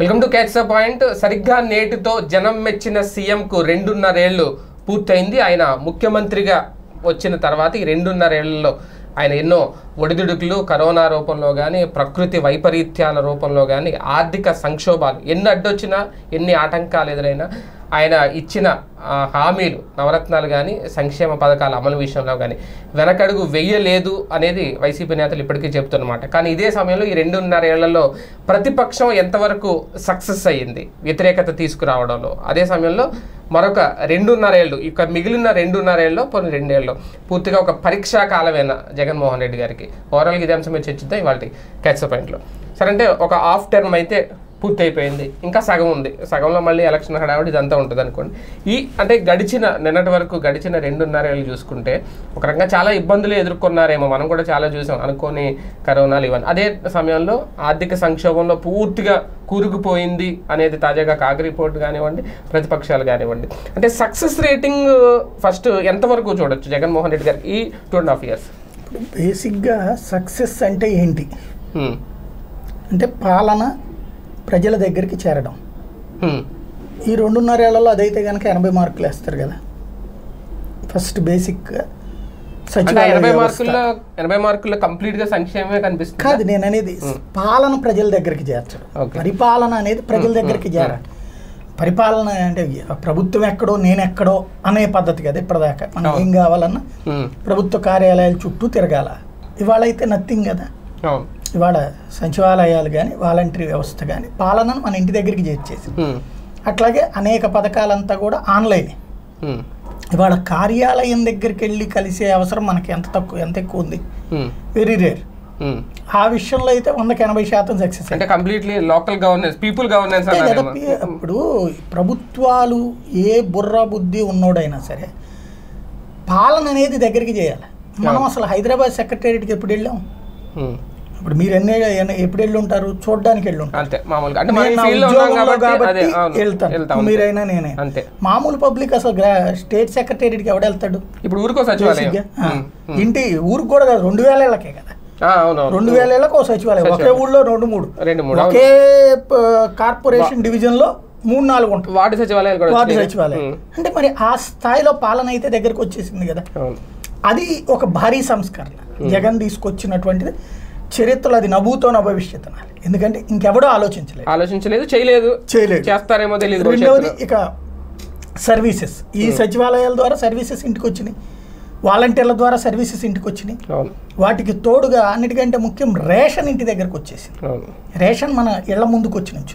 Welcome to catch the point సరిగ్గా నేటితో జనం మెచ్చిన సీఎంకు రెండున్నరేళ్లు పూర్తయింది ఆయన ముఖ్యమంత్రిగా వచ్చిన తర్వాత ఈ రెండున్నరేళ్లలో ఆయన ఎన్నో ఒడిదుడుకులు కరోనా రూపంలో కానీ ప్రకృతి వైపరీత్యాల రూపంలో కానీ ఆర్థిక సంక్షోభాలు ఎన్ని అడ్డొచ్చినా ఎన్ని ఆటంకాలు ఎదురైనా ఆయన ఇచ్చిన ఆ, హామీలు నవరత్నాలు కానీ సంక్షేమ పథకాల అమలు విషయంలో కానీ వెనకడుగు వెయ్యలేదు అనేది వైసీపీ నేతలు ఇప్పటికీ చెప్తున్నమాట కానీ ఇదే సమయంలో ఈ రెండున్నర ఏళ్లలో ప్రతిపక్షం ఎంతవరకు సక్సెస్ అయ్యింది వ్యతిరేకత తీసుకురావడంలో అదే సమయంలో మరొక రెండున్నర ఏళ్ళు ఇక మిగిలిన రెండున్నర ఏళ్ళు కొన్ని రెండేళ్ళు పూర్తిగా ఒక పరీక్షా కాలమేనా జగన్మోహన్ రెడ్డి గారికి ఓవరాల్గా ఇదే అంశం మీద చర్చిద్దాం ఇవాళ క్యాచ్ పాయింట్లో సరే అంటే ఒక హాఫ్ టర్మ్ అయితే పూర్తి అయిపోయింది ఇంకా సగం ఉంది సగంలో మళ్ళీ ఎలక్షన్ హడావిడి ఇదంతా ఉంటుంది అనుకోండి ఈ అంటే గడిచిన నిన్నటి వరకు గడిచిన రెండున్నర ఏళ్ళు చూసుకుంటే ఒక రకంగా చాలా ఇబ్బందులు ఎదుర్కొన్నారేమో మనం కూడా చాలా చూసాం అనుకోని కరోనాలు ఇవన్నీ అదే సమయంలో ఆర్థిక సంక్షోభంలో పూర్తిగా కూరుకుపోయింది అనేది తాజాగా కాగ్ రిపోర్ట్ కానివ్వండి ప్రతిపక్షాలు కానివ్వండి అంటే సక్సెస్ రేటింగ్ ఫస్ట్ ఎంతవరకు చూడొచ్చు జగన్మోహన్ రెడ్డి గారికి ఈ టూ అండ్ హాఫ్ ఇయర్స్ ఇప్పుడు బేసిక్గా సక్సెస్ అంటే ఏంటి అంటే పాలన ప్రజల దగ్గరికి చేరడం ఈ రెండున్నరేళ్లలో అదైతే కనుక ఎనభై మార్కులు వేస్తారు కదా ఫస్ట్ బేసిక్ అంటే సచివాలయ ఎనభై వ్యవస్థ. మార్కుల్లో ఎనభై మార్కుల్లో కంప్లీట్ గా సంక్షేమమే కనిపిస్తుంది కాదు నేను అనేది పాలన ప్రజల దగ్గరికి చేర్చడం Okay. పరిపాలన అనేది ప్రజల దగ్గరికి చేరాలి పరిపాలన అంటే ప్రభుత్వం ఎక్కడో నేను ఎక్కడో అనే పద్ధతి కదా ఇప్పటిదాకా మనం అవును. ఏం కావాలన్నా ఉమ్, ప్రభుత్వ కార్యాలయాల చుట్టూ తిరగాల ఇవాళ అయితే నథింగ్ కదా అవును ఇవాళ సచివాలయాలు కానీ వాలంటరీ వ్యవస్థ కానీ పాలనను మన ఇంటి దగ్గరికి చేర్చేసి ఉమ్, అట్లాగే అనేక పథకాలంతా కూడా ఆన్లైనే ఉమ్, ఇవాళ కార్యాలయం దగ్గరికి వెళ్ళి కలిసే అవసరం మనకి ఎంత తక్కువ ఎంత ఎక్కువ ఉంది ఉమ్, వెరీ రేర్ ఉమ్. ఆ విషయంలో అయితే వందకి ఎనభై శాతం సక్సెస్ అంటే completely local governance people governance అంతే కదా అన్నారేమో పి- ఇప్పుడు ప్రభుత్వాలు ఏ బుర్ర బుద్ధి ఉన్నోడైనా సరే పాలన అనేది దగ్గరికి చేయాలి మనం అసలు హైదరాబాద్ సెక్రటేరియట్కి ఎప్పుడు వెళ్ళాం ఉమ్, ఇప్పుడు మీరు ఎన్ని ఎన్ని- ఎప్పుడు వెళ్ళి ఉంటారు చూడడానికి వెళ్ళి ఉంటారు అంతే మామూలుగా అంటే మన నేను నా ఫీల్డ్ లో ఉన్నాం ఉద్యోగంలో కాబట్టి అదే కాబట్టి అవును వెళ్తాను వెళ్తాం అంతే. మీరైనా నేనే అంతే మామూలు పబ్లిక్ అసలు గ్రా- స్టేట్ సెక్రటేరియట్కి ఎవడు వెళ్తాడు ఇప్పుడు ఊరికో సచివాలయం బేసిక్గా. ఆ. ఉమ్, ఉమ్. ఇంటి ఊరికి కూడా కాదు రెండు వేల ఏళ్ళకే కదా ఆ, అవును అవును. రెండు వేల ఏళ్ళకి ఒక సచివాలయం ఒకే సచివాలయం. ఊళ్ళో రెండు మూడు రెండు మూడు, ఒకే ప- కార్పొరేషన్ డివిజన్ లో మూడు నాలుగు ఉంటాయి వార్డు సచివాలయాలు కూడా వార్డు వచ్చినాయి. సచివాలయం ఉమ్, అంటే మరి ఆ స్థాయిలో పాలన అయితే దగ్గరకు వచ్చేసింది కదా అవును అది ఒక భారీ సంస్కరణ జగన్ తీసుకొచ్చినటువంటిది చరిత్రలో అది నభూతో నభవిష్యత్ అనాలి ఎందుకంటే ఇంకెవడో ఆలోచించలేదు ఆలోచించలేదు చేయలేదు చేయలేదు చేస్తారేమో తెలియదు రెండవది భవిష్యత్తులో. ఇక సర్వీసెస్ ఈ సచివాలయాల ద్వారా సర్వీసెస్ ఇంటికి వచ్చినాయి వాలంటీర్ల ద్వారా సర్వీసెస్ ఇంటికి వచ్చినాయి అవును వాటికి తోడుగా అన్నిటికంటే ముఖ్యం రేషన్ ఇంటి దగ్గరకు వచ్చేసింది అవును రేషన్ మన ఇళ్ల ముందుకు వచ్చి నుంచి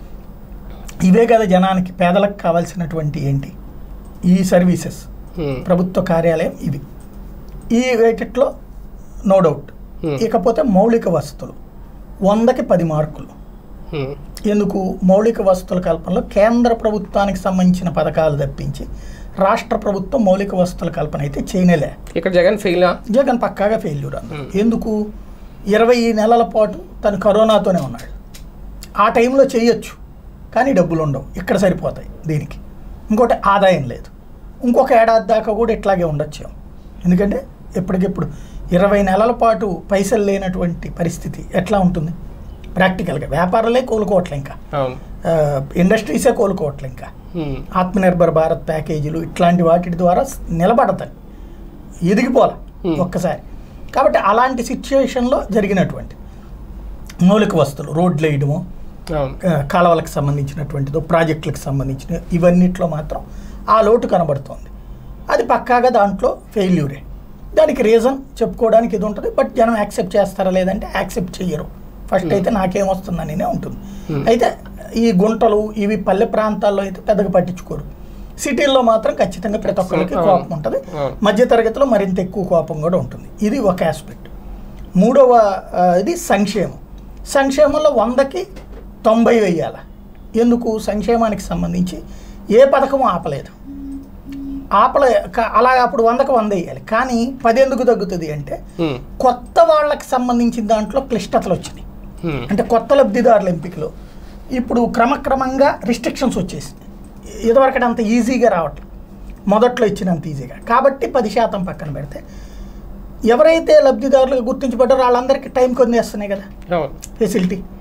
ఇవే కదా జనానికి పేదలకు కావాల్సినటువంటి ఏంటి ఈ సర్వీసెస్ ఉమ్, ప్రభుత్వ కార్యాలయం ఇవి ఈ వేటిట్లో నో డౌట్ Hmm. ఇకపోతే మౌలిక వసతులు వందకి పది మార్కులు ఉమ్, ఎందుకు మౌలిక వసతుల కల్పనలో కేంద్ర ప్రభుత్వానికి సంబంధించిన పథకాలు తప్పించి రాష్ట్ర ప్రభుత్వం మౌలిక వసతుల కల్పన అయితే చేయనేలే ఇక్కడ జగన్ ఫెయిల్ జగన్ పక్కాగా ఫెయిల్యూర్ అన్న Hmm. ఎందుకు ఇరవై నెలల పాటు తను కరోనాతోనే ఉన్నాడు ఆ టైంలో చేయొచ్చు కానీ డబ్బులు ఉండవు ఇక్కడ సరిపోతాయి దీనికి ఇంకోటి ఆదాయం లేదు ఇంకొక ఏడాది దాకా కూడా ఇట్లాగే ఉండొచ్చు ఎందుకంటే ఎప్పటికెప్పుడు ఇరవై నెలల పాటు పైసలు లేనటువంటి పరిస్థితి ఎట్లా ఉంటుంది ప్రాక్టికల్గా వ్యాపారాలే కోలుకోవట్లే ఇంకా అవును ఆ, ఇండస్ట్రీసే కోలుకోవట్లే ఇంకా ఉమ్, ఆత్మనిర్భర్ భారత్ ప్యాకేజీలు ఇట్లాంటి వాటి ద్వారా స్- నిలబడతాయి ఎదిగిపోలే Hmm. ఒక్కసారి కాబట్టి అలాంటి సిచ్యుయేషన్లో జరిగినటువంటి మౌలిక వస్తువులు రోడ్లు వేయడము అవును ఆ, కాలువలకు సంబంధించినటువంటిదో ప్రాజెక్టులకు సంబంధించిన ఇవన్నిట్లో మాత్రం ఆ లోటు కనబడుతోంది అది పక్కాగా దాంట్లో ఫెయిల్యూరే దానికి రీజన్ చెప్పుకోవడానికి ఇది ఉంటుంది బట్ జనం యాక్సెప్ట్ చేస్తారా లేదంటే యాక్సెప్ట్ చెయ్యరు ఫస్ట్ అయితే నాకేం వస్తుందనినే ఉంటుంది Hmm. అయితే ఈ గుంటలు ఇవి పల్లె ప్రాంతాల్లో అయితే పెద్దగా పట్టించుకోరు సిటీల్లో మాత్రం ఖచ్చితంగా ప్రతి ఒక్కరికి అవును. కోపం ఉంటుంది అవును. మధ్యతరగతిలో మరింత ఎక్కువ కోపం కూడా ఉంటుంది ఇది ఒక ఆస్పెక్ట్ మూడవ ఆ, ఇది సంక్షేమం సంక్షేమంలో వందకి తొంభై వెయ్యాల ఎందుకు సంక్షేమానికి సంబంధించి ఏ పథకము ఆపలేదు ఆపలే క- అలా అప్పుడు వందకు వంద వేయాలి కానీ పది ఎందుకు తగ్గుతుంది అంటే ఉమ్, కొత్త వాళ్ళకి సంబంధించిన దాంట్లో క్లిష్టతలు వచ్చినాయి ఉమ్, అంటే కొత్త లబ్ధిదారుల ఎంపికలో ఇప్పుడు క్రమక్రమంగా రిస్ట్రిక్షన్స్ వచ్చేసింది ఇదివరకటి అంత ఈజీగా రావట్లేదు మొదట్లో ఇచ్చినంత ఈజీగా కాబట్టి పది శాతం పక్కన పెడితే ఎవరైతే లబ్ధిదారులుగా గుర్తించబడ్డారో వాళ్ళందరికీ టైం కొన్ని వస్తున్నాయి కదా అవును ఫెసిలిటీ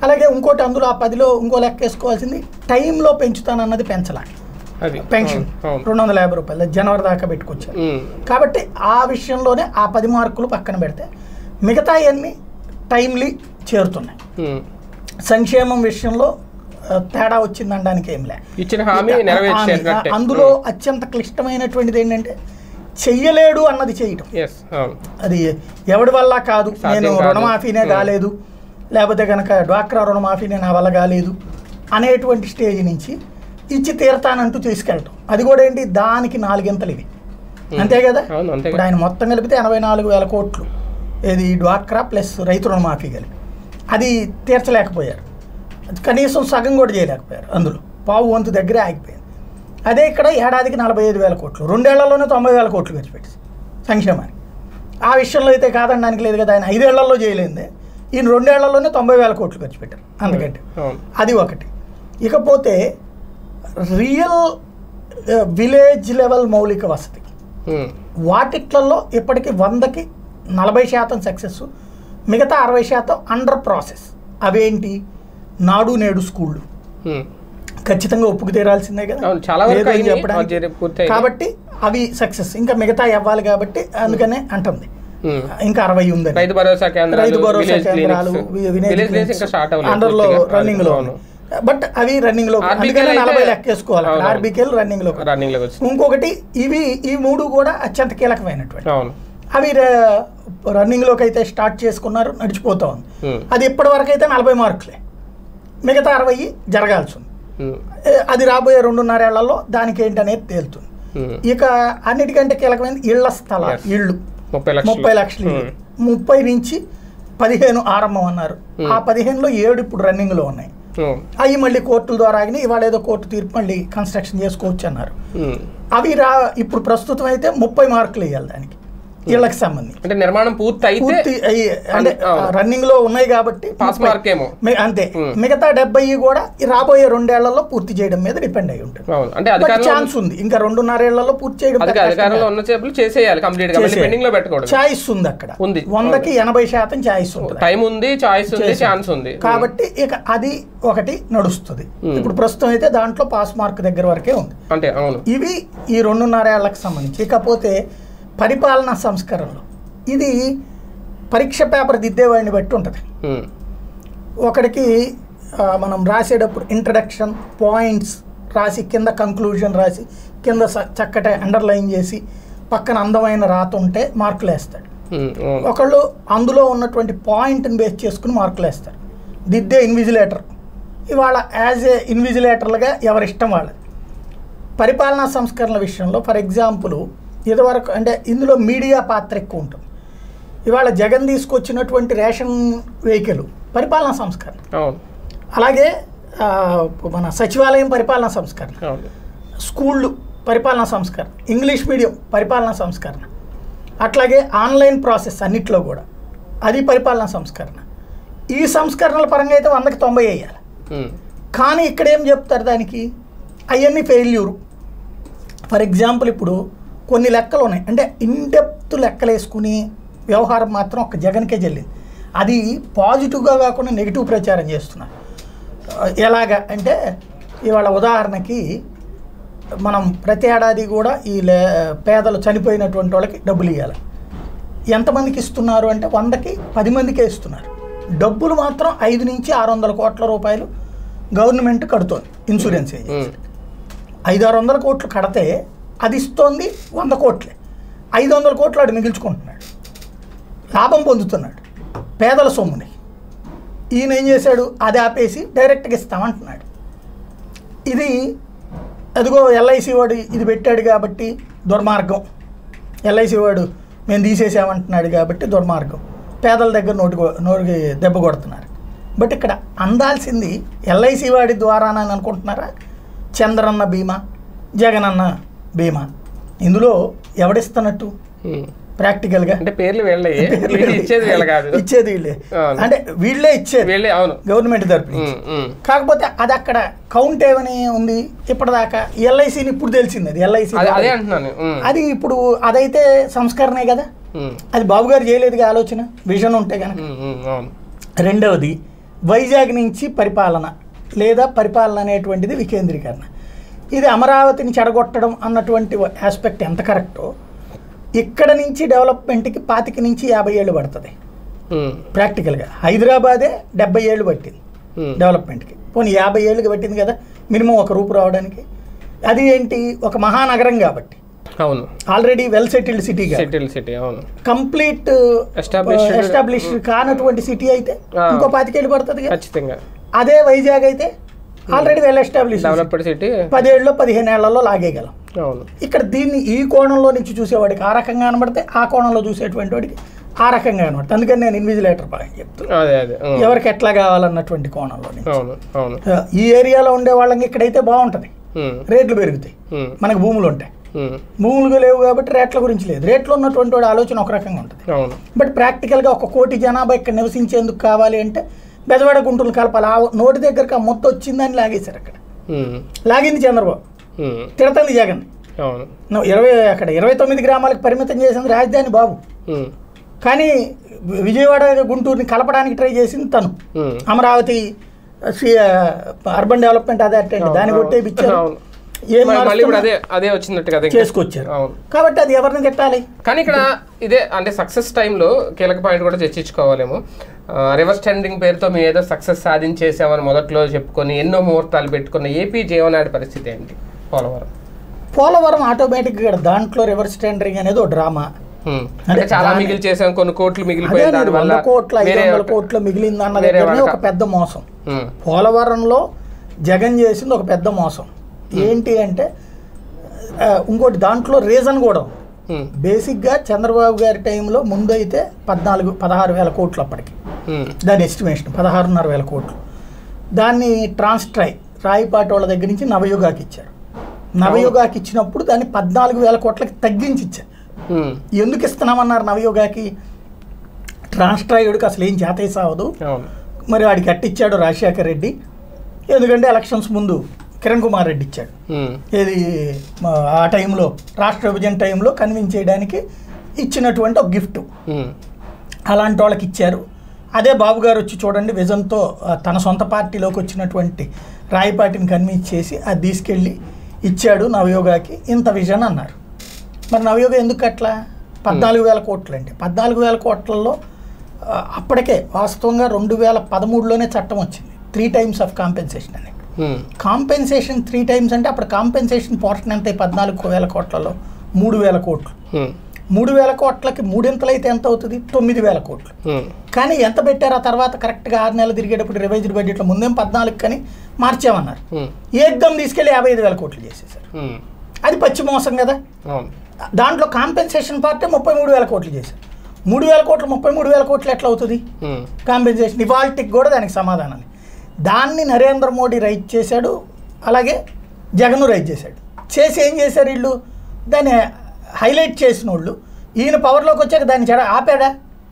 అలాగే ఇంకోటి అందులో ఆ పదిలో ఇంకో లెక్క వేసుకోవాల్సింది టైంలో పెంచుతానన్నది పెంచలా అది పెన్షన్ అవును, అవును రెండు వందల యాభై రూపాయలు జనవరి దాకా పెట్టుకొచ్చారు ఉమ్, కాబట్టి ఆ విషయంలోనే ఆ పది మార్కులు పక్కన పెడితే మిగతా అన్ని టైమ్లీ చేరుతున్నాయి ఉమ్. సంక్షేమం విషయంలో ఆ, తేడా వచ్చిందనడానికి ఏం లే ఇచ్చిన హామీ నెరవేర్చేటట్టే హామీ. అందులో అత్యంత క్లిష్టమైనటువంటిది ఏంటంటే చెయ్యలేడు అన్నది చేయటం ఎస్ అవును అది ఎవడి వల్ల కాదు సాధ్యం నేను కాదు. రుణమాఫీనే Hmm. కాలేదు లేకపోతే కనుక డ్వాక్రా రుణమాఫీనే నా వల్ల కాలేదు అనేటువంటి స్టేజ్ నుంచి ఇచ్చి తీరతానంటూ తీసుకెళ్ళటం అది కూడా ఏంటి దానికి నాలుగింతలు ఇవి అంతే కదా అవును అంతే ఇప్పుడు ఆయన మొత్తం కలిపితే ఎనభై నాలుగు వేల కోట్లు ఏది డ్వాక్రా ప్లస్ రైతు రుణమాఫీ కలిపి అది తీర్చలేకపోయారు కనీసం సగం కూడా చేయలేకపోయారు అందులో పావు వంతు దగ్గరే ఆగిపోయింది అదే ఇక్కడ ఏడాదికి నలభై ఐదు వేల కోట్లు రెండేళ్లలోనే తొంభై వేల కోట్లు ఖర్చు పెట్టి సంక్షేమానికి ఆ విషయంలో అయితే కాదనడానికి లేదు కదా ఆయన ఐదేళ్లలో చేయలేందే ఈయన రెండేళ్లలోనే తొంభై వేల కోట్లు ఖర్చు పెట్టారు అందుకంటే అవును అది ఒకటి ఇకపోతే రియల్ విలేజ్ లెవెల్ మౌలిక వసతి ఉమ్, వాటిట్లలో ఇప్పటికి వందకి నలభై శాతం సక్సెస్ మిగతా అరవై శాతం అండర్ ప్రాసెస్ అవేంటి నాడు నేడు స్కూళ్ళు ఉమ్. ఖచ్చితంగా ఒప్పుకు తీరాల్సిందే కదా అవును, చాలా వరకు లేదు అని అయింది. చెప్పడానికి. ఆ జరి- పూర్తయింది. కాబట్టి అవి సక్సెస్ ఇంకా మిగతా అవ్వాలి కాబట్టి అందుకనే అంటుంది ఉమ్. ఇంకా అరవై ఉందని రైతు భరోసా కేంద్రాలు రైతు భరోసా విలేజ్ కేంద్రాలు క్లినిక్స్. వి- విలేజ్ విలేజ్ క్లినిక్స్ ఇంకా స్టార్ట్ అవ్వలేదు అండర్లో పూర్తిగా. రన్నింగ్ లో అవును. బట్ అవి రన్నింగ్ లో RBK అందుకనే అయితే- నలభై లెక్క వేసుకోవాలి అవును. ఆర్బీకేలు రన్నింగ్ లో రన్నింగ్ లోకి వచ్చింది ఇంకొకటి ఇవి ఈ మూడు కూడా అత్యంత కీలకమైనటువంటి అవును అవి ర- రన్నింగ్లోకి అయితే స్టార్ట్ చేసుకున్నారు నడిచిపోతా ఉంది ఉమ్, అది ఇప్పటి వరకు అయితే నలభై మార్కులే మిగతా అరవై జరగాల్సి ఉంది ఉమ్, ఏ, అది రాబోయే రెండున్నరేళ్లలో దానికి ఏంటనేది తేలుతుంది ఉమ్. ఇక అన్నిటికంటే కీలకమైనది ఇళ్ల స్థలాలు Yes. ఇళ్ళు ముప్పై లక్షలు ముప్పై లక్షలు ఇళ్ళు. ఉమ్, ముప్పై నుంచి పదిహేను ఆరంభం అన్నారు Hmm. ఆ పదిహేనులో ఏడు ఇప్పుడు రన్నింగ్లో ఉన్నాయి ఉమ్, అవి మళ్ళీ కోర్టుల ద్వారా ఆగినాయి ఇవాళ ఏదో కోర్టు తీర్పు మళ్ళీ కన్స్ట్రక్షన్ చేసుకోవచ్చు అన్నారు ఉమ్. అవి రా ఇప్పుడు ప్రస్తుతం అయితే ముప్పై మార్కులు వేయాలి దానికి ఇళ్ళకి సంబంధించి అంటే నిర్మాణం పూర్తి అయితే పూర్తి అయ్యి అంటే అవును. రన్నింగ్ లో ఉన్నాయి కాబట్టి పాస్ ముప్పై- మార్క్ ఏమో మి- అంతే Hmm. మిగతా డెబ్బై కూడా ఈ రాబోయే రెండేళ్లలో పూర్తి చేయడం మీద డిపెండ్ అయి ఉంటుంది అవును అంటే బట్ అధికారంలో ఛాన్స్ ఉంది ఇంకా రెండున్నరేళ్లలో పూర్తి చేయడం అధిక పెద్ద కష్టం అధికారంలో కాదు. ఉన్న చేపలు చేసేయాలి కంప్లీట్ గా మళ్ళీ చేసేయాలి. పెండింగ్ లో పెట్టకూడదు ఛాయిస్ ఉంది అక్కడ ఉంది. వందకి ఎనభై శాతం ఛాయిస్ ఉంటుంది టైం ఉంది చాయిస్ ఉంది చేసేయాలి. ఛాన్స్ ఉంది కాబట్టి ఇక అది ఒకటి నడుస్తుంది Hmm. ఇప్పుడు ప్రస్తుతం అయితే దాంట్లో పాస్ మార్క్ దగ్గర వరకే ఉంది అంటే అవును ఇవి ఈ రెండున్నరేళ్లకు సంబంధించి ఇకపోతే పరిపాలనా సంస్కరణలు ఇది పరీక్ష పేపర్ దిద్దేవాడిని బట్టి ఉంటుంది ఉమ్, ఒకడికి ఆ, మనం రాసేటప్పుడు ఇంట్రడక్షన్ పాయింట్స్ రాసి కింద కంక్లూజన్ రాసి కింద స- చక్కటి అండర్లైన్ చేసి పక్కన అందమైన రాత ఉంటే మార్కులు వేస్తాడు ఉమ్, అవును ఒకళ్ళు అందులో ఉన్నటువంటి పాయింట్ని బేస్ చేసుకుని మార్కులు వేస్తారు దిద్దే ఇన్విజిలేటర్ ఇవాళ యాజ్ ఏ ఇన్విజిలేటర్లుగా ఎవరిష్టం వాళ్ళది పరిపాలనా సంస్కరణల విషయంలో ఫర్ ఎగ్జాంపుల్ ఇదివరకు అంటే ఇందులో మీడియా పాత్ర ఎక్కువ ఉంటుంది ఇవాళ జగన్ తీసుకొచ్చినటువంటి రేషన్ వెహికల్ పరిపాలనా సంస్కరణ అవును అలాగే ఆ, మన సచివాలయం పరిపాలనా సంస్కరణ అవును స్కూళ్ళు పరిపాలనా సంస్కరణ ఇంగ్లీష్ మీడియం పరిపాలనా సంస్కరణ అట్లాగే ఆన్లైన్ ప్రాసెస్ అన్నిట్లో కూడా అది పరిపాలనా సంస్కరణ ఈ సంస్కరణల పరంగా అయితే వందకి తొంభై వేయాలి ఉమ్, కానీ ఇక్కడ ఏం చెప్తారు దానికి అవన్నీ ఫెయిల్యూరు ఫర్ ఎగ్జాంపుల్ ఇప్పుడు కొన్ని లెక్కలు ఉన్నాయి అంటే ఇన్డెప్త్ లెక్కలు వేసుకుని వ్యవహారం మాత్రం ఒక జగన్కే చెల్లింది అది పాజిటివ్గా కాకుండా నెగిటివ్ ప్రచారం చేస్తున్నారు ఆ, ఎలాగా అంటే ఇవాళ ఉదాహరణకి మనం ప్రతి ఏడాది కూడా ఈ లే పేదలు చనిపోయినటువంటి వాళ్ళకి డబ్బులు ఇవ్వాలి ఎంతమందికి ఇస్తున్నారు అంటే వందకి పది మందికే ఇస్తున్నారు డబ్బులు మాత్రం ఐదు నుంచి ఆరు వందల కోట్ల రూపాయలు గవర్నమెంట్ కడుతోంది ఇన్సూరెన్స్ ఏజెన్సీ ఉమ్, ఐదు ఆరు వందల కోట్లు కడితే అది ఇస్తోంది వంద కోట్లే ఐదు వందల కోట్లు ఆడు మిగిల్చుకుంటున్నాడు లాభం పొందుతున్నాడు పేదల సొమ్ముని ఈయన ఏం చేశాడు అది ఆపేసి డైరెక్ట్గా ఇస్తామంటున్నాడు ఇది అదిగో ఎల్ఐసి వాడు ఇది పెట్టాడు కాబట్టి దుర్మార్గం ఎల్ఐసి వాడు మేము తీసేసామంటున్నాడు కాబట్టి దుర్మార్గం పేదల దగ్గర నోటి కొ- నోటికి దెబ్బ కొడుతున్నారు బట్ ఇక్కడ అందాల్సింది ఎల్ఐసి వాడి ద్వారానని అనుకుంటున్నారా చంద్రన్న బీమా జగనన్న బీమా ఇందులో ఎవడిస్తున్నట్టు ఉమ్. ప్రాక్టికల్గా అంటే పేర్లు వీళ్ళే వీళ్ళు ఇచ్చేది వీళ్ళ కాదు ఇచ్చేది వీళ్ళే అవును. అంటే వీళ్ళే ఇచ్చేది వీళ్ళే అవును గవర్నమెంట్ తరపు నుంచి ఉమ్, ఉమ్, కాకపోతే అది అక్కడ కౌంట్ ఏమని ఉంది ఇప్పటిదాకా ఎల్ఐసిని ఇప్పుడు తెలిసింది అది ఎల్ఐసి అదే అదే అంటున్నాను ఉమ్, అది ఇప్పుడు అదైతే సంస్కరణే కదా ఉమ్, అది బాబు గారు చేయలేదుగా ఆలోచన విజన్ ఉంటే కనుక ఉమ్, ఉమ్, అవును రెండవది వైజాగ్ నుంచి పరిపాలన లేదా పరిపాలన అనేటువంటిది వికేంద్రీకరణ ఇది అమరావతిని చెడగొట్టడం అన్నటువంటి ఆస్పెక్ట్ ఎంత కరెక్టో ఇక్కడ నుంచి డెవలప్మెంట్కి పాతిక నుంచి యాభై ఏళ్ళు పడుతుంది ఉమ్, ప్రాక్టికల్గా హైదరాబాదే డెబ్బై ఏళ్ళు పట్టింది ఉమ్, డెవలప్మెంట్కి పోనీ యాభై ఏళ్ళకి పట్టింది కదా మినిమం ఒక రూపు రావడానికి అది ఏంటి ఒక మహానగరం కాబట్టి అవును already well settled city city city అవును కంప్లీట్ Established- ఎస్టాబ్లిష్డ్ కానటువంటి సిటీ అయితే ఆ. ఇంకో పాతికేళ్ళు పడుతుంది కదా ఖచ్చితంగా అదే వైజాగ్ అయితే already well establish developed city పదేళ్ళలో పదిహేను ఏళ్లలో లాగేయగలం అవును ఇక్కడ దీన్ని ఈ కోణంలో నుంచి చూసేవాడికి ఆ రకంగా కనబడితే ఆ కోణంలో చూసేటువంటి వాడికి ఆ రకంగా కనబడుతుంది అందుకని నేను ఇన్విజిలేటర్ బాగా చెప్తాను అదే అదే ఉమ్, ఎవరికి ఎట్లా కావాలన్నటువంటి కోణంలో నుంచి. అవును అవును ఆ, ఈ ఏరియాలో ఉండే వాళ్ళకి ఇక్కడైతే బాగుంటుంది ఉమ్, రేట్లు పెరుగుతాయి ఉమ్, మనకు భూములు ఉంటాయి ఉమ్, భూములు లేవు కాబట్టి రేట్ల గురించి లేదు రేట్లు ఉన్నటువంటి వాడి ఆలోచన ఒక రకంగా ఉంటుంది అవును బట్ ప్రాక్టికల్గా ఒక కోటి జనాభా ఇక్కడ నివసించేందుకు కావాలి అంటే బెజవాడ గుంటూరు కలపాలి ఆ నోటి దగ్గరకు ఆ మొత్తం వచ్చిందని లాగేశారు అక్కడ ఉమ్, లాగింది చంద్రబాబు ఉమ్, తిడతంది జగన్ అవును నువ్వు ఇరవై అక్కడ ఇరవై తొమ్మిది గ్రామాలకు పరిమితం చేసింది రాజధాని బాబు ఉమ్, కానీ విజయవాడ గుంటూరుని కలపడానికి ట్రై చేసింది తను ఉమ్, అమరావతి సి- అర్బన్ డెవలప్మెంట్ అథారిటీ అంటే దాన్ని కొట్టే ఇచ్చారు అవును ఏం మరి మళ్ళీ ఇప్పుడు మారుస్తున్నా? అదే అదే వచ్చినట్టు కదా ఇంకా. చేసుకొచ్చారు అవును కాబట్టి అది ఎవరిని తిట్టాలి కానీ ఇక్కడ ఇదే అంటే సక్సెస్ టైంలో కీలక పాయింట్ కూడా చర్చించుకోవాలేమో రివర్స్ టెండరింగ్ పేరుతో మేము ఏదో సక్సెస్ సాధించేసామని మొదట్లో చెప్పుకొని ఎన్నో ముహూర్తాలు పెట్టుకున్న ఏపీ జీవనాడి పరిస్థితి ఏంటి పోలవరం పోలవరం ఆటోమేటిక్గా దాంట్లో రివర్స్ టెండరింగ్ అనేది ఒక డ్రామా హ్మ్. అంటే చాలా దాని- మిగిలి చేసాం కొన్ని కోట్లు అదే మిగిలిపోయాయి అనేది దానివల్ల వంద కోట్ల ఐదు వేరే వందల కోట్ల మిగిలింది అన్న వేరే దగ్గరనే వాళ్ళకి- ఒక పెద్ద మోసం హ్మ్. పోలవరంలో జగన్ చేసింది ఒక పెద్ద మోసం ఏంటి అంటే ఆ, ఇంకోటి దాంట్లో రీజన్ కూడా ఉంది. హ్మ్. బేసిక్గా చంద్రబాబు గారి టైంలో ముందు అయితే పద్నాలుగు పదహారు వేల కోట్లు అప్పటికి హ్మ్. దాని ఎస్టిమేషన్ పదహారున్నర వేల కోట్లు దాన్ని ట్రాన్స్ట్రై రాయిపాటి వాళ్ళ దగ్గర నుంచి నవయుగాకి ఇచ్చారు నవయుగాకి ఇచ్చినప్పుడు దాన్ని పద్నాలుగు వేల కోట్లకి తగ్గించి ఇచ్చారు హ్మ్. ఎందుకు ఇస్తున్నామన్నారు నవయుగాకి ట్రాన్స్ట్రాయుడికి అసలు ఏం చేత సావదు అవును మరి వాడికి అట్టిచ్చాడు రాజశేఖర్ రెడ్డి ఎందుకంటే ఎలక్షన్స్ ముందు కిరణ్ కుమార్ రెడ్డి ఇచ్చాడు హ్మ్. ఏది మా ఆ టైంలో రాష్ట్ర విభజన టైంలో కన్విన్స్ చేయడానికి ఇచ్చినటువంటి ఒక గిఫ్ట్ హ్మ్. అలాంటి వాళ్ళకి ఇచ్చారు అదే బాబు గారు వచ్చి చూడండి విజన్తో ఆ, తన సొంత పార్టీలోకి వచ్చినటువంటి రాయపాటిని కన్విన్స్ చేసి అది తీసుకెళ్ళి ఇచ్చాడు నవయోగాకి ఇంత విజన్ అన్నారు మరి నవయోగ ఎందుకు అట్లా పద్నాలుగు వేల కోట్లు అండి పద్నాలుగు వేల కోట్లలో ఆ, అప్పటికే వాస్తవంగా రెండు వేల పదమూడులోనే చట్టం వచ్చింది త్రీ టైమ్స్ ఆఫ్ కాంపెన్సేషన్ అని హ్మ్. కాంపెన్సేషన్ త్రీ టైమ్స్ అంటే అప్పుడు కాంపెన్సేషన్ పోర్షన్ ఎంత పద్నాలుగు వేల కోట్లలో మూడు వేల కోట్లు హ్మ్. మూడు వేల కోట్లకి మూడింతలైతే ఎంత అవుతుంది తొమ్మిది వేల కోట్లు హ్మ్. కానీ ఎంత పెట్టారు ఆ తర్వాత కరెక్ట్గా ఆరు నెలలు తిరిగేటప్పుడు రివైజ్డ్ బడ్జెట్లో ముందేం పద్నాలుగు కానీ మార్చామన్నారు హ్మ్. ఏకదం తీసుకెళ్ళి యాభై ఐదు వేల కోట్లు చేసేసారు హ్మ్. అది పచ్చి మోసం కదా అవును దాంట్లో కాంపెన్సేషన్ పార్టీ ముప్పై మూడు వేల కోట్లు చేశారు మూడు వేల కోట్లు ముప్పై మూడు వేల కోట్లు ఎట్లా అవుతుంది హ్మ్. కాంపెన్సేషన్ ఇవాల్టికి కూడా దానికి సమాధానం దాన్ని నరేంద్ర మోడీ రైట్ చేశాడు అలాగే జగన్ రైట్ చేశాడు చేసి ఏం చేశారు వీళ్ళు దాన్ని హైలైట్ చేసిన వాళ్ళు ఈయన పవర్లోకి వచ్చాక దాన్ని చెడ ఆపాడా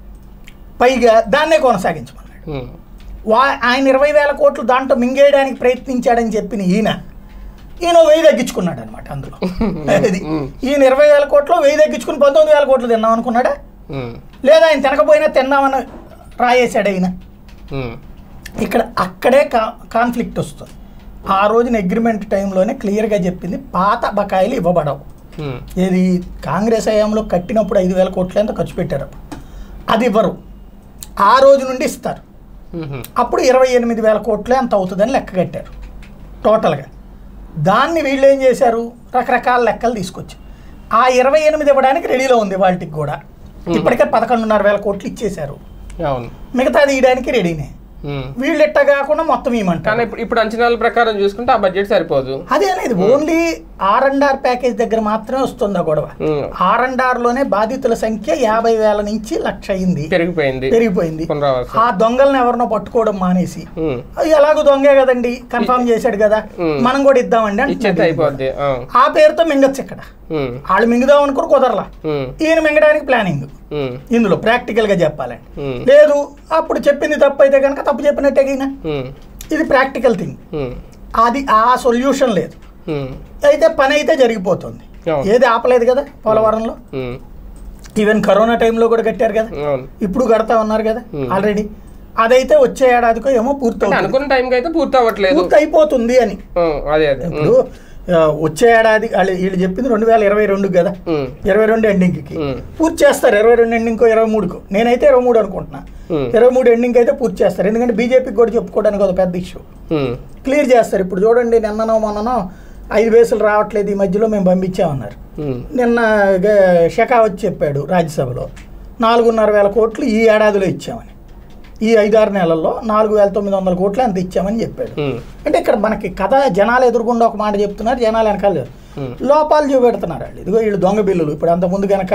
పైగా దాన్నే కొనసాగించమన్నాడు హ్మ్. వా ఆయన ఇరవై వేల కోట్లు దాంట్లో మింగేయడానికి ప్రయత్నించాడని చెప్పిన ఈయన ఈయన వెయ్యి తగ్గించుకున్నాడు అనమాట అందులో అది ఈయన ఇరవై వేల కోట్లు వెయ్యి తగ్గించుకుని పంతొమ్మిది వేల కోట్లు తిన్నాం అనుకున్నాడా హ్మ్. లేదా ఆయన తినకపోయినా తిన్నామని రాయేశాడు ఆయన హ్మ్. ఇక్కడ అక్కడే కా కాన్ఫ్లిక్ట్ వస్తుంది ఆ రోజున అగ్రిమెంట్ టైంలోనే క్లియర్గా చెప్పింది పాత బకాయిలు ఇవ్వబడవు హ్మ్. ఏది కాంగ్రెస్ హయాంలో కట్టినప్పుడు ఐదు వేల కోట్లు ఎంత ఖర్చు పెట్టారు అప్పుడు. అది ఇవ్వరు ఆ రోజు నుండి ఇస్తారు హ్మ్. అప్పుడు ఇరవై ఎనిమిది వేల కోట్లే అంత అవుతుందని లెక్క కట్టారు టోటల్గా దాన్ని వీళ్ళు ఏం చేశారు రకరకాల లెక్కలు తీసుకొచ్చి ఆ ఇరవై ఎనిమిది ఇవ్వడానికి రెడీలో ఉంది వాటికి కూడా ఇప్పటికే పదకొండున్నర వేల కోట్లు ఇచ్చేశారు అవును మిగతాది ఇవ్వడానికి రెడీనే హ్మ్. వీళ్ళు ఎట్ట కాకుండా మొత్తం ఇవ్వమంటారు కానీ ఇప్పుడు ఇప్పుడు అంచనాల ప్రకారం చూసుకుంటే ఆ బడ్జెట్ సరిపోదు అదే అనేది only R and R package దగ్గర మాత్రమే వస్తుంది ఆ గొడవ హ్మ్. ఆర్ అండ్ ఆర్ లోనే బాధితుల సంఖ్య యాభై వేల నుంచి లక్ష అయింది పెరిగిపోయింది పెరిగిపోయింది పునరావాసం ఆ దొంగలను ఎవరినో పట్టుకోవడం మానేసి హ్మ్. అది ఎలాగో దొంగే కదండి కన్ఫర్మ్ చేశాడు కదా ఉమ్. మనం కూడా ఇద్దామండి ఇచ్చేస్తే అంటున్నాడు. అయిపోద్ది ఆ. ఆ పేరుతో మింగచ్చు ఇక్కడ హ్మ్. వాళ్ళు మింగుదాం అనుకుని కుదరలా హ్మ్. ఈయన మింగడానికి ప్లానింగ్ హ్మ్. ఇందులో ప్రాక్టికల్ గా చెప్పాలండి హ్మ్. లేదు అప్పుడు చెప్పింది తప్పు అయితే కనుక తప్పు చెప్పినట్టే ఈయన హ్మ్. ఇది ప్రాక్టికల్ థింగ్ హ్మ్. అది ఆ సొల్యూషన్ లేదు హ్మ్. అయితే పని అయితే జరిగిపోతుంది అవును. ఏది ఆపలేదు కదా పోలవరంలో హ్మ్. ఈవెన్ కరోనా టైంలో కూడా కట్టారు కదా అవును ఇప్పుడు కడతా ఉన్నారు కదా Hmm. ఆల్రెడీ అదైతే వచ్చే ఏడాదికో ఏమో పూర్తి అంటే అవుతుంది అనుకున్న టైంకి అయితే పూర్తి అవ్వట్లేదు పూర్తి అయిపోతుంది అని ఉం, అదే అదే ఉం, ఇప్పుడు ఆ, వచ్చే ఏడాది వాళ్ళు వీళ్ళు చెప్పింది రెండు వేల ఇరవై రెండు కదా ఉం, ఇరవై రెండు ఎండింగ్కి ఉం, పూర్తి చేస్తారు ఇరవై రెండు ఎండింగ్కో ఇరవై మూడుకో నేనైతే ఇరవై మూడు అనుకుంటున్నా ఉం, ఇరవై మూడు ఎండింగ్ అయితే పూర్తి చేస్తారు ఎందుకంటే బీజేపీకి కూడా చెప్పుకోవడానికి ఒక పెద్ద ఇష్యూ ఉం, క్లియర్ చేస్తారు ఇప్పుడు చూడండి నిన్ననో మొన్ననో ఐదు వేసులు రావట్లేదు ఈ మధ్యలో మేము పంపించామన్నారు ఉం, నిన్న షకా వచ్చి చెప్పాడు రాజ్యసభలో నాలుగున్నర వేల కోట్లు ఈ ఏడాదిలో ఇచ్చామని ఈ ఐదారు నెలల్లో నాలుగు వేల తొమ్మిది వందల కోట్లు అంత ఇచ్చామని చెప్పాడు ఉం, అంటే ఇక్కడ మనకి కథ జనాలు ఎదురుకుండా ఒక మాట చెప్తున్నారు జనాలు వెనకాల ఉం, లోపాలు చూపెడుతున్నారు వాళ్ళు ఇదిగో వీళ్ళు దొంగ బిల్లులు ఇప్పుడు అంత ముందు కనుక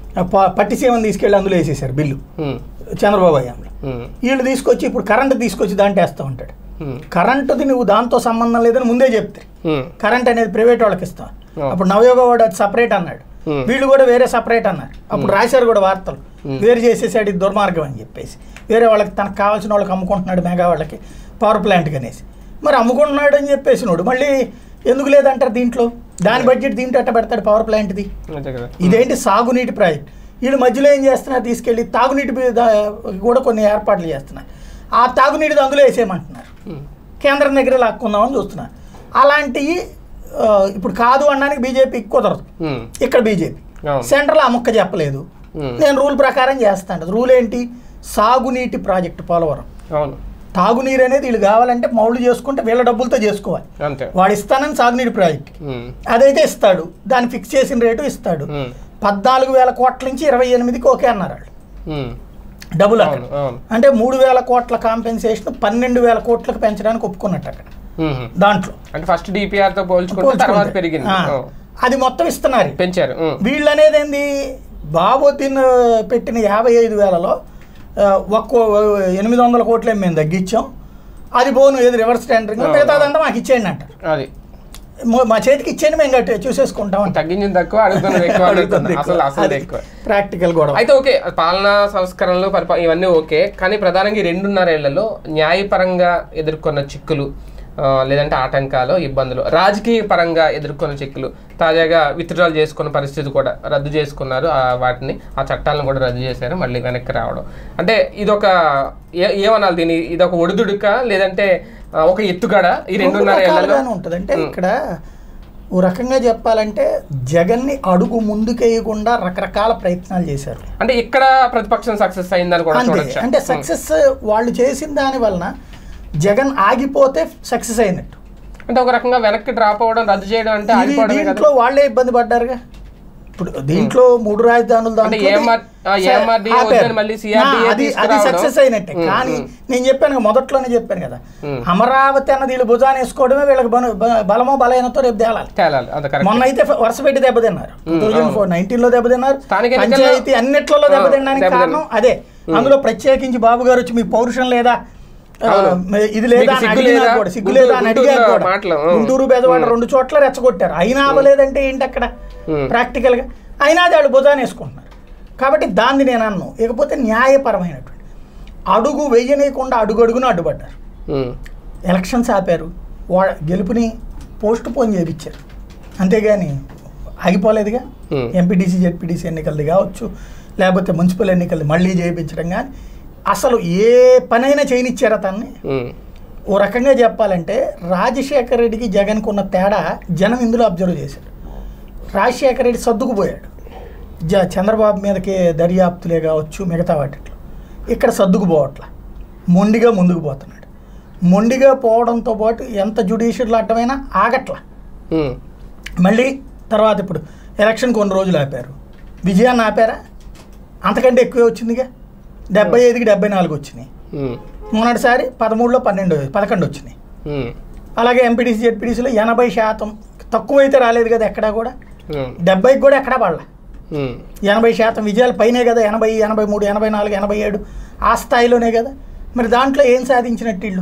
ప- పట్టిసీమని తీసుకెళ్ళి అందులో వేసేసారు బిల్లు ఉం, చంద్రబాబు హయాంలో ఉం, వీళ్ళు తీసుకొచ్చి ఇప్పుడు కరెంటు తీసుకొచ్చి దాంట్లో వేస్తూ ఉంటాడు ఉం, కరెంటుది నువ్వు దాంతో సంబంధం లేదని ముందే చెప్తే ఉం, కరెంట్ అనేది ప్రైవేట్ వాళ్ళకి ఇస్తాం ఆ. అప్పుడు నవయోగ వాడు అది సపరేట్ అన్నాడు ఉం. వీళ్ళు కూడా వేరే సపరేట్ అన్నారు అప్పుడు రాశారు కూడా వార్తలు ఉం. వేరు చేసేసాడు ఇది దుర్మార్గం అని చెప్పేసి వేరే వాళ్ళకి తనకు కావాల్సిన వాళ్ళకి అమ్ముకుంటున్నాడు మెగా వాళ్ళకి పవర్ ప్లాంట్ అనేసి మరి అమ్ముకుంటున్నాడు అని చెప్పేసి నోడు మళ్ళీ ఎందుకు లేదంటారు దీంట్లో దాని బడ్జెట్ దీంట్లో ఎట్ట పెడతాడు పవర్ ప్లాంట్ది అంతే కదా ఇదేంటి సాగునీటి ప్రాజెక్ట్ వీళ్ళు మధ్యలో ఏం చేస్తున్నారు తీసుకెళ్ళి తాగునీటి మీద కూడా కొన్ని ఏర్పాట్లు చేస్తున్నారు ఆ తాగునీటిది అందులో వేసేయమంటున్నారు ఉం, కేంద్రం దగ్గర లాక్కుందామని చూస్తున్నారు అలాంటివి ఆ, ఇప్పుడు కాదు అనడానికి బీజేపీకి కుదరదు ఉం, ఇక్కడ బీజేపీ అవును. సెంట్రల్ ఆ ముక్క చెప్పలేదు ఉం, నేను రూల్ ప్రకారం చేస్తాను రూల్ ఏంటి సాగునీటి ప్రాజెక్టు పోలవరం అవును తాగునీరు అనేది వీళ్ళు కావాలంటే మౌళ్ళు చేసుకుంటే వీళ్ళ డబ్బులతో చేసుకోవాలి అంతే వాడు ఇస్తానని సాగునీటి ప్రాజెక్ట్ ఉం, అదైతే ఇస్తాడు దాన్ని ఫిక్స్ చేసిన రేటు ఇస్తాడు ఉం, పద్నాలుగు వేల కోట్ల నుంచి ఇరవై ఎనిమిదికి ఓకే అన్నారు వాళ్ళు ఉం, డబుల్ అక్కడ అవును అవును అంటే మూడు వేల కోట్ల కాంపెన్సేషన్ పన్నెండు వేల కోట్లకు పెంచడానికి ఒప్పుకున్నట్టు అక్కడ ఉం, దాంట్లో అంటే ఫస్ట్ డిపిఆర్ తో పోల్చుకుంటే తర్వాత పోల్చుకుంటే. పెరిగింది ఆ, ఓ, అది మొత్తం ఇస్తున్నారు పెంచారు ఉం, వీళ్ళు అనేది ఏంది బాబోతిన్ పెట్టిన యాభై ఐదు వేలలో ఆ, ఒక్కో ఎనిమిది వందల కోట్లే మేము తగ్గించాం అది పోను ఏది రివర్స్ టెండరింగ్ ఆ, మిగతాదంతా మాకు ఇచ్చేయండి అంటారు అది మొ- మా చేతికి ఇచ్చేయండి మేము గట్టి చూసేసుకుంటాం అంటారు తగ్గించింది తక్కువ అడుగుతున్నది ఎక్కువ అడుగుతుంది అసలు అసలు ఎక్కువ ప్రాక్టికల్ గొడవ అయితే ఓకే పాలనా సంస్కరణలు పరిపా ఇవన్నీ ఓకే కానీ ప్రధానంగా ఈ రెండున్నరేళ్లలో న్యాయపరంగా ఎదుర్కొన్న చిక్కులు ఆ, లేదంటే ఆటంకాలు ఇబ్బందులు రాజకీయ పరంగా ఎదుర్కొన్న చిక్కులు తాజాగా విత్డ్రాల్ చేసుకున్న పరిస్థితి కూడా రద్దు చేసుకున్నారు ఆ వాటిని ఆ చట్టాలను కూడా రద్దు చేశారు మళ్ళీ వెనక్కి రావడం అంటే ఇదొక ఏ- ఏమనాలి దీన్ని ఇదొక ఒడిదుడుక లేదంటే ఆ, ఒక ఎత్తుగడ ఈ రెండున్నర ఏళ్లలో రకాలుగానే ఉంటుంది అంటే ఇక్కడ ఓ రకంగా చెప్పాలంటే జగన్ని అడుగు ముందుకేయకుండా రకరకాల ప్రయత్నాలు చేశారు అంటే ఇక్కడ ప్రతిపక్షం సక్సెస్ అయిందని కూడా అంతే చూడొచ్చు అంటే సక్సెస్ వాళ్ళు చేసిన దాని వలన జగన్ ఆగిపోతే సక్సెస్ అయినట్టు అంటే ఒక రకంగా వెనక్కి డ్రాప్ అవ్వడం రద్దు చేయడం అంటే ఇది ఆగిపోవడమే కదా దీంట్లో వాళ్ళే ఇబ్బంది పడ్డారుగా ఇప్పుడు దీంట్లో మూడు రాజధానులు అంటే దాంట్లో AMR ఆ, AMRD ఆపారు. వద్దని మళ్ళీ CRDA నా, అది అది తీసుకురావడం. సక్సెస్ అయినట్టే ఉమ్, కానీ ఉమ్. నేను చెప్పాను కదా, మొదట్లోనే చెప్పాను కదా ఉమ్. అమరావతి అన్నది వీళ్ళు భుజాన్ని వేసుకోవడమే వీళ్ళకి బను- బ- బలమో బలహీనతో రేపు తేలాలి తేలాలి అంత కరెక్ట్ మొన్న అయితే వరుస పెట్టి దెబ్బతిన్నారు టూ థౌజండ్ ఫోర్ నైన్టీన్ లో దెబ్బతిన్నారు స్థానిక ఎన్నికల్లో- పంచాయతీ అన్నిట్లలో ఆ, దెబ్బతినడానికి దెబ్బతిన్నారు. కారణం అదే అందులో ప్రత్యేకించి బాబు గారు వచ్చి మీ పౌరుషం లేదా ఆ, అవును. ఇది లేదా మీకు అని సిగ్గు అడిగినా లేదా? కూడా సిగ్గు గుంటూరు- లేదా అని అడిగారు గుంటూరులో కూడా మాటలు, ఆ. గుంటూరు బెదవాడ రెండు చోట్ల రెచ్చగొట్టారు అయినా అవ్వలేదంటే ఏంటి అక్కడ ఉమ్. ప్రాక్టికల్ గా అయినా అది వాళ్ళు భుజాన్ని వేసుకుంటున్నారు కాబట్టి దాన్ని నేను అన్ను ఇకపోతే న్యాయపరమైనటువంటి అడుగు వెయ్యనీయకుండా అడుగు అడుగున అడ్డుపడ్డారు ఉమ్, ఎలక్షన్స్ ఆపారు వా గెలుపుని పోస్ట్ పోన్ చేయించారు అంతేగాని ఆగిపోలేదుగా Hmm. ఎంపీటీసీ జెడ్పీటీసీ ఎన్నికలది కావచ్చు లేకపోతే మున్సిపల్ ఎన్నికలు మళ్ళీ చేయించడం కానీ అసలు ఏ పనైనా చేయనిచ్చారా తన్ని ఉమ్, ఓ రకంగా చెప్పాలంటే రాజశేఖర రెడ్డికి జగన్కు ఉన్న తేడా జనం ఇందులో అబ్జర్వ్ చేశారు రాజశేఖర రెడ్డి సర్దుకుపోయాడు జ చంద్రబాబు మీదకి దర్యాప్తులే కావచ్చు మిగతా వాటిలో ఇక్కడ సర్దుకుపోవట్ల మొండిగా ముందుకు పోతున్నాడు మొండిగా పోవడంతో పాటు ఎంత జుడిషియల్ అడ్డమైనా ఆగట్లా ఉమ్, మళ్ళీ తర్వాత ఇప్పుడు ఎలక్షన్ కొన్ని రోజులు ఆపారు విజయాన్ని ఆపారా అంతకంటే ఎక్కువే వచ్చిందిగా డెబ్బై ఐదుకి డెబ్బై నాలుగు వచ్చినాయి ఉమ్, మొన్నటిసారి పదమూడులో పన్నెండు పదకొండు వచ్చినాయి ఉమ్, అలాగే ఎంపీటీసీ జెడ్పీటీసీలో ఎనభై శాతం తక్కువైతే రాలేదు కదా ఎక్కడా కూడా ఉమ్, డెబ్బైకి కూడా ఎక్కడా పడలా ఉమ్, ఎనభై శాతం విజయాలు పైనే కదా ఎనభై ఎనభై మూడు ఎనభై నాలుగు ఎనభై ఏడు ఆ స్థాయిలోనే కదా మరి దాంట్లో ఏం సాధించినట్టు వీళ్ళు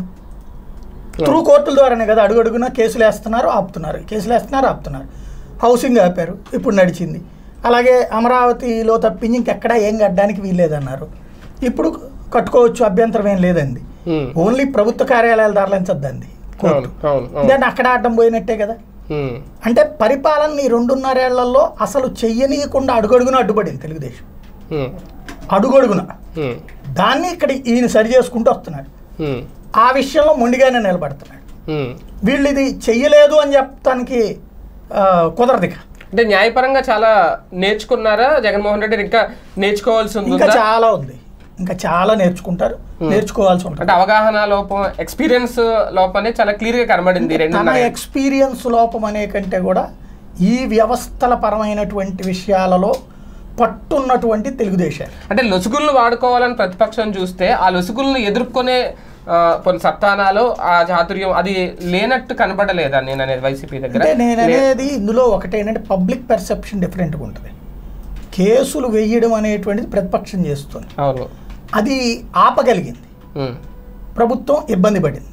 త్రూ కోర్టుల ద్వారానే కదా అడుగు అడుగున కేసులు వేస్తున్నారు ఆపుతున్నారు కేసులు వేస్తున్నారు ఆపుతున్నారు హౌసింగ్ ఆపారు ఇప్పుడు నడిచింది అలాగే అమరావతిలో తప్పించి ఇంకెక్కడా ఏం కట్టడానికి వీల్లేదన్నారు ఇప్పుడు కట్టుకోవచ్చు అభ్యంతరం ఏం లేదండి ఉమ్, ఓన్లీ ప్రభుత్వ కార్యాలయాలు తరలించద్దండి కోర్టు అవును అవును అవును దాన్ని అక్కడ అడ్డం పోయినట్టే కదా ఉమ్, అంటే పరిపాలన ఈ రెండున్నరేళ్లలో అసలు చెయ్యనీయకుండా అడుగడుగున అడ్డుపడింది తెలుగుదేశం ఉమ్, అడుగడుగున ఉమ్, దాన్ని ఇక్కడ ఈయన సరి చేసుకుంటూ వస్తున్నాడు ఉమ్, ఆ విషయంలో మొండిగానే నిలబడుతున్నాడు ఉమ్. వీళ్ళు ఇది చెయ్యలేదు అని చెప్పడానికి ఆ, కుదరదు ఇక అంటే న్యాయపరంగా చాలా నేర్చుకున్నారా జగన్మోహన్ రెడ్డి ఇంకా నేర్చుకోవాల్సి ఇంకా ఉందా చాలా ఉంది ఇంకా చాలా నేర్చుకుంటారు నేర్చుకోవాల్సి ఉంటుంది అంటే అవగాహన లోపం ఎక్స్పీరియన్స్ లోపం అనేది చాలా క్లియర్ గా కనబడింది రెండు తన ఎక్స్పీరియన్స్ లోపం అనే కంటే కూడా ఈ వ్యవస్థల పరమైనటువంటి విషయాలలో పట్టున్నటువంటి తెలుగుదేశాలు అంటే లొసుగులను వాడుకోవాలని ప్రతిపక్షం చూస్తే ఆ లొసుగులను ఎదుర్కొనే ఆ, కొన్ని సత్తానాలు ఆ చాతుర్యం అది లేనట్టు కనబడలేదా నేను అనేది వైసీపీ దగ్గర అంటే నేను లే- అనేది ఇందులో ఒకటేంటంటే పబ్లిక్ పెర్సెప్షన్ డిఫరెంట్గా ఉంటుంది కేసులు వేయడం అనేటువంటిది ప్రతిపక్షం చేస్తుంది అవును అది ఆపగలిగింది ఉమ్, ప్రభుత్వం ఇబ్బంది పడింది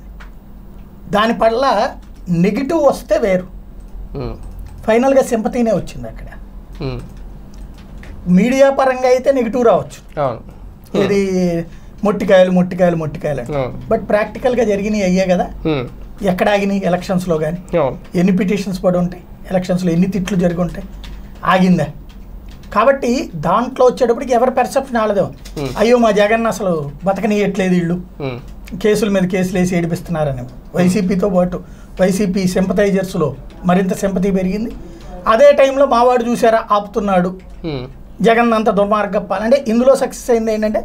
దాని పట్ల నెగిటివ్ వస్తే వేరు ఉమ్, ఫైనల్గా సింపతీనే వచ్చింది అక్కడ ఉమ్, మీడియా పరంగా అయితే నెగిటివ్ రావచ్చు అవును ఇది మొట్టికాయలు మొట్టికాయలు మొట్టికాయలు అని అవును బట్ ప్రాక్టికల్గా జరిగినాయి అయ్యే కదా ఉమ్, ఎక్కడ ఆగినాయి ఎలక్షన్స్లో కానీ అవును ఎన్ని పిటిషన్స్ పడి ఉంటాయి ఎలక్షన్స్లో ఎన్ని తిట్లు జరిగి ఉంటాయి ఆగిందా కాబట్టి దాంట్లో వచ్చేటప్పటికి ఎవరి పెర్సెప్షన్ ఆడదు Hmm. అయ్యో మా జగన్ అసలు బతకనీయట్లేదు వీళ్ళు ఉమ్, కేసుల మీద కేసులు వేసి ఏడిపిస్తున్నారని వైసీపీతో పాటు వైసీపీ సింపతైజర్స్లో మరింత సింపతి పెరిగింది అదే టైంలో మావాడు చూసారా ఆపుతున్నాడు ఉమ్, జగన్ అంత దుర్మార్గప్పాలి అంటే ఇందులో సక్సెస్ అయింది ఏంటంటే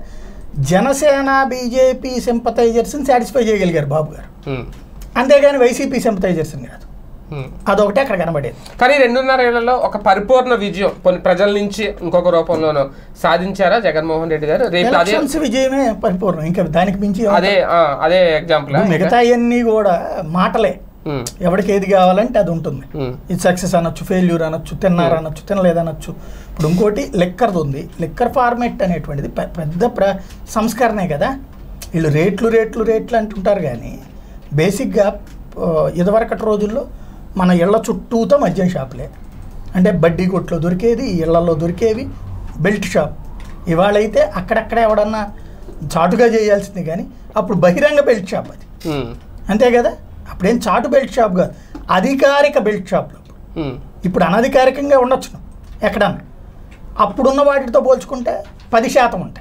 జనసేన బీజేపీ సింపతైజర్స్ని సాటిస్ఫై చేయగలిగారు బాబు గారు ఉమ్, అంతేగాని వైసీపీ సింపతైజర్స్ని కాదు ఉమ్. అదొకటే అక్కడ కనబడేది కానీ రెండున్నర ఏళ్లలో ఒక పరిపూర్ణ విజయం కొన్ని ప్రజల నుంచి ఇంకొక రూపంలోనూ సాధించారా జగన్మోహన్ రెడ్డి గారు రేపు అదే ఎలక్షన్స్ విజయమే పరిపూర్ణం ఇంకా దానికి మించి ఏం- అదే ఆ, అదే ఎగ్జాంపుల్ మిగతా అన్నీ కూడా మాటలే ఎవరికి ఏది కావాలంటే అది ఉంటుంది ఇది సక్సెస్ అనొచ్చు ఫెయిల్యూర్ అనొచ్చు తిన్నారు అనొచ్చు తినలేదనొచ్చు ఇప్పుడు ఇంకోటి లెక్కర్ది ఉంది లెక్కర్ ఫార్మేట్ అనేటువంటిది పె- పెద్ద ప్ర సంస్కరణే కదా వీళ్ళు రేట్లు రేట్లు రేట్లు అంటుంటారు కానీ బేసిక్గా ఆ, ఇదివరకటి రోజుల్లో మన ఇళ్ల చుట్టూతో మద్యం షాపులే అంటే బడ్డీ కొట్లో దొరికేది ఇళ్లలో దొరికేవి బెల్ట్ షాప్ ఇవాళైతే అక్కడక్కడ ఎవడన్నా చాటుగా చేయాల్సింది కానీ అప్పుడు బహిరంగ బెల్ట్ షాప్ అది అంతే కదా అప్పుడేం చాటు బెల్ట్ షాప్ కాదు అధికారిక బెల్ట్ షాప్లు ఇప్పుడు అనధికారికంగా ఉండొచ్చు ఎక్కడన్నా అప్పుడున్న వాటితో పోల్చుకుంటే పది శాతం ఉంటాయి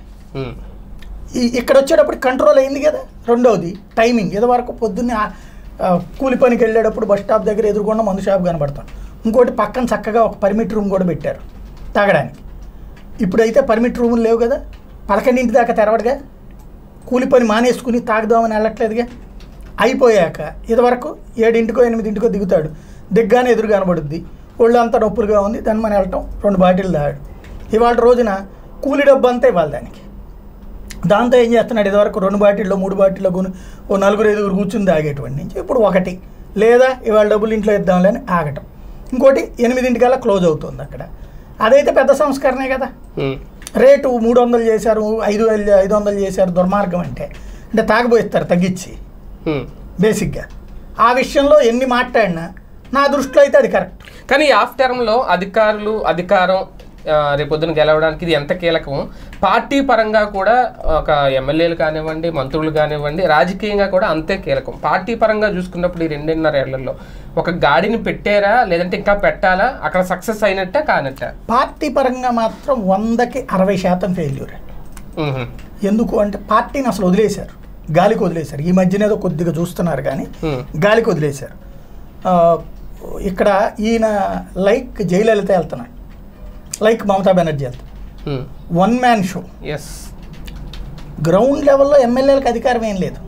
ఈ ఇక్కడ వచ్చేటప్పుడు కంట్రోల్ అయింది కదా రెండవది టైమింగ్ ఇది వరకు పొద్దున్నే ఆ- ఆ కూలి పనికి వెళ్ళేటప్పుడు బస్ స్టాప్ దగ్గర ఎదురుకుండా మందు షాప్ కనబడతాం ఇంకోటి పక్కన చక్కగా ఒక పర్మిట్ రూమ్ కూడా పెట్టారు తాగడానికి ఇప్పుడైతే పర్మిట్ రూములు లేవు కదా పదకొండింటి దాకా తెరవడుగా కూలి పని మానేసుకుని తాగుదామని వెళ్ళట్లేదుగా అయిపోయాక ఇదివరకు ఏడింటికో ఎనిమిదింటికో దిగుతాడు దిగ్గానే ఎదురు కనబడుద్ది ఒళ్ళు అంతా నొప్పులుగా ఉంది దాన్ని మనం వెళ్ళటం రెండు బాటిల్ తాగాడు ఇవాళ రోజున కూలి డబ్బు అంతా ఇవ్వాలి దానికి దాంతో ఏం చేస్తున్నాడు ఇదివరకు రెండు బాటిల్లో మూడు బాటిల్లో కొని ఓ నలుగురు ఐదుగురు కూర్చుని తాగేటువంటి నుంచి ఇప్పుడు ఒకటి లేదా ఇవాళ డబ్బులు ఇంట్లో ఇద్దాంలే అని ఆగటం ఇంకోటి ఎనిమిదింటికల్లా క్లోజ్ అవుతుంది అక్కడ అదైతే పెద్ద సంస్కరణే కదా రేటు మూడు వందలు చేశారు ఐదు వేలు ఐదు వందలు చేశారు దుర్మార్గం అంటే అంటే తాగబోయిస్తారు తగ్గించి బేసిక్గా ఆ విషయంలో ఎన్ని మాట్లాడినా నా దృష్టిలో అయితే అది కరెక్ట్ కానీ ఈ హాఫ్ టర్మ్లో అధికారులు అధికారం ఆ, రేపొద్దున గెలవడానికి ఇది ఎంత కీలకం పార్టీ పరంగా కూడా ఒక ఎమ్మెల్యేలు కానివ్వండి మంత్రులు కానివ్వండి రాజకీయంగా కూడా అంతే కీలకం పార్టీ పరంగా చూసుకున్నప్పుడు ఈ రెండున్నర ఏళ్లలో ఒక గాడిని పెట్టారా లేదంటే ఇంకా పెట్టాలా అక్కడ సక్సెస్ అయినట్ట కానట్ట పార్టీ పరంగా మాత్రం వందకి అరవై శాతం ఫెయిల్యూర్ ఎందుకు అంటే పార్టీని అసలు వదిలేశారు గాలికి వదిలేశారు ఈ మధ్యన ఏదో కొద్దిగా చూస్తున్నారు కానీ గాలికి వదిలేశారు ఆ, ఇక్కడ ఈయన లైక్ జయలలిత వెళ్తున్నాడు లైక్ మమతా బెనర్జీ వెళ్తాడు one man show yes ground లెవెల్లో ఎమ్మెల్యేలకు అధికారం ఏం లేదు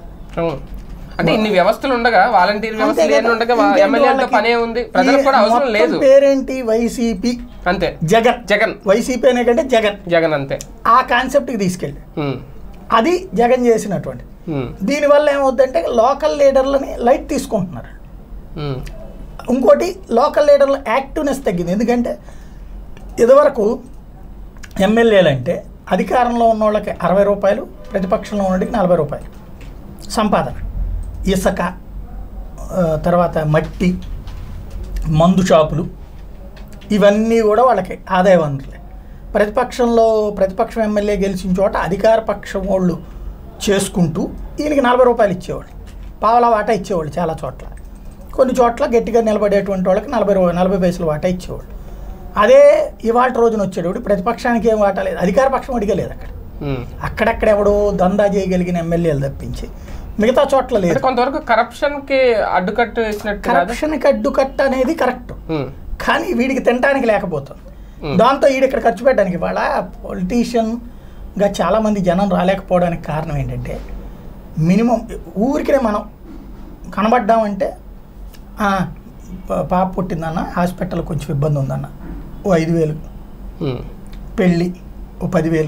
అంటే ఇన్ని వ్యవస్థలు ఉండగా వాలంటీర్ అంతే వ్యవస్థలు కదా. ఏమి ఉండగా ఇంకేంటి ఎమ్మెల్యేలతో వాళ్ళకి? పనే ఉంది ప్రజలకు కూడా ఈ అవసరం మొత్తం లేదు పేరేంటి వైసీపీ అంతే జగన్ జగన్ వైసీపీ అనే కంటే జగన్ జగన్ అంతే ఆ కాన్సెప్ట్కి తీసుకెళ్ళి ఉమ్, అది జగన్ చేసినటువంటి ఉమ్, దీనివల్ల ఏమవుతుందంటే లోకల్ లీడర్లని లైట్ తీసుకుంటున్నారు ఉమ్, ఇంకోటి లోకల్ లీడర్ల యాక్టివ్నెస్ తగ్గింది ఎందుకంటే ఇదివరకు ఎమ్మెల్యేలు అంటే అధికారంలో ఉన్న వాళ్ళకి అరవై రూపాయలు ప్రతిపక్షంలో ఉన్నటికి నలభై రూపాయలు సంపాదన ఇసుక ఆ, తర్వాత మట్టి మందు షాపులు ఇవన్నీ కూడా వాళ్ళకి ఆదాయ వనరులే ప్రతిపక్షంలో ప్రతిపక్షం ఎమ్మెల్యే గెలిచిన చోట అధికార పక్షం వాళ్ళు చేసుకుంటూ ఈయనకి నలభై రూపాయలు ఇచ్చేవాళ్ళు పావలా వాటా ఇచ్చేవాళ్ళు చాలా చోట్ల కొన్ని చోట్ల గట్టిగా నిలబడేటువంటి వాళ్ళకి నలభై రూ నలభై పైసలు వాటా ఇచ్చేవాళ్ళు అదే ఇవాళ రోజున వచ్చేటప్పుడు ప్రతిపక్షానికి ఏం వాటా లేదు అధికార పక్షం అడిగే లేదు అక్కడ ఉమ్. అక్కడక్కడ ఎవడో దందా చేయగలిగిన ఎమ్మెల్యేలు తప్పించి మిగతా చోట్ల అంటే లేదు కొంతవరకు కరప్షన్ కి అడ్డుకట్టు వేసినట్టు కాదు కరప్షన్కి అడ్డుకట్ట అనేది కరెక్ట్ ఉమ్. కానీ వీడికి తినడానికి లేకపోతుంది Hmm. దాంతో వీడు ఇక్కడ ఖర్చు పెట్టడానికి వాళ్ళ పొలిటీషియన్గా చాలామంది జనం రాలేకపోవడానికి కారణం ఏంటంటే మినిమం ఊరికే మనం కనబడ్డామంటే "ఆ, పా- పాప పుట్టిందన్న హాస్పిటల్ కొంచెం ఇబ్బంది ఉందన్న ఓ ఐదు వేలు ఉమ్. పెళ్ళి ఓ పదివేలు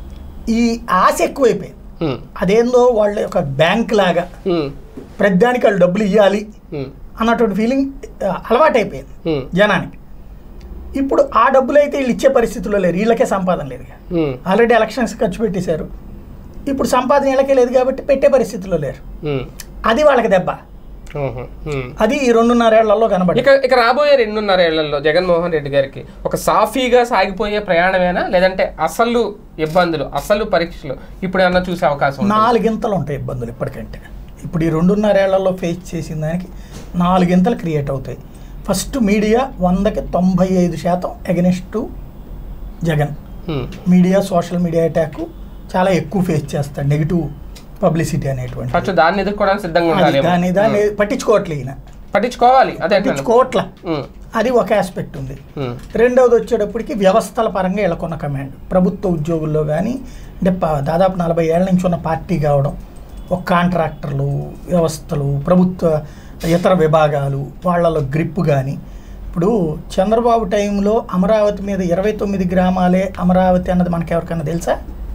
ఈ ఆశ ఎక్కువైపోయింది ఉమ్. అదేందో వాళ్ళ ఒక బ్యాంక్ లాగా ఉమ్. ప్రతిదానికి వాళ్ళు డబ్బులు ఇవ్వాలి ఉమ్. అన్నటువంటి ఫీలింగ్ అలవాటైపోయింది ఉమ్. జనానికి ఇప్పుడు ఆ డబ్బులు అయితే వీళ్ళు ఇచ్చే పరిస్థితుల్లో లేరు వీళ్ళకే సంపాదన లేదు ఉమ్. ఆల్రెడీ ఎలక్షన్స్ ఖర్చు పెట్టేశారు ఇప్పుడు సంపాదన వీళ్ళకే లేదు కాబట్టి పెట్టే పరిస్థితుల్లో లేరు ఉమ్. అది వాళ్ళకి దెబ్బ ఉహు. ఉమ్. అది ఈ రెండున్నరేళ్లలో కనబడి ఇక ఇక రాబోయే రెండున్నర ఏళ్లలో జగన్మోహన్ రెడ్డి గారికి ఒక సాఫీగా సాగిపోయే ప్రయాణమేనా లేదంటే అసలు ఇబ్బందులు అసలు పరీక్షలు ఇప్పుడు ఏమన్నా చూసే అవకాశం ఉందా? నాలుగింతలు ఉంటాయి ఇబ్బందులు ఇప్పటికంటే ఇప్పుడు ఈ రెండున్నరేళ్లలో ఫేస్ చేసిన దానికి నాలుగింతలు క్రియేట్ అవుతాయి ఫస్ట్ మీడియా వందకి తొంభై ఐదు శాతం against Jagan um. Media social media attack చాలా ఎక్కువ ఫేస్ చేస్తాడు నెగిటివ్ పబ్లిసిటీ అనేటువంటి ఫస్ట్ దాన్ని ఎదుర్కోవడానికి సిద్ధంగా ఉండాలి అది దాన్ని దాన్ని పట్టించుకోవట్లే ఈయన పట్టించుకోవాలి అదే అంటున్నాను. పట్టించుకోవట్ల ఉమ్. అది ఒక ఆస్పెక్ట్ ఉంది ఉమ్. రెండవది వచ్చేటప్పటికి వ్యవస్థల పరంగా వీళ్ళకున్న కమాండ్ ప్రభుత్వ ఉద్యోగుల్లో కానీ అంటే ప- దాదాపు నలభై ఏళ్ళ నుంచి ఉన్న పార్టీ కావడం ఒక కాంట్రాక్టర్లు వ్యవస్థలు ప్రభుత్వ ఇతర విభాగాలు వాళ్ళలో గ్రిప్ కానీ ఇప్పుడు చంద్రబాబు టైంలో అమరావతి మీద ఇరవై తొమ్మిది గ్రామాలే అమరావతి అన్నది మనకి ఎవరికైనా తెలుసా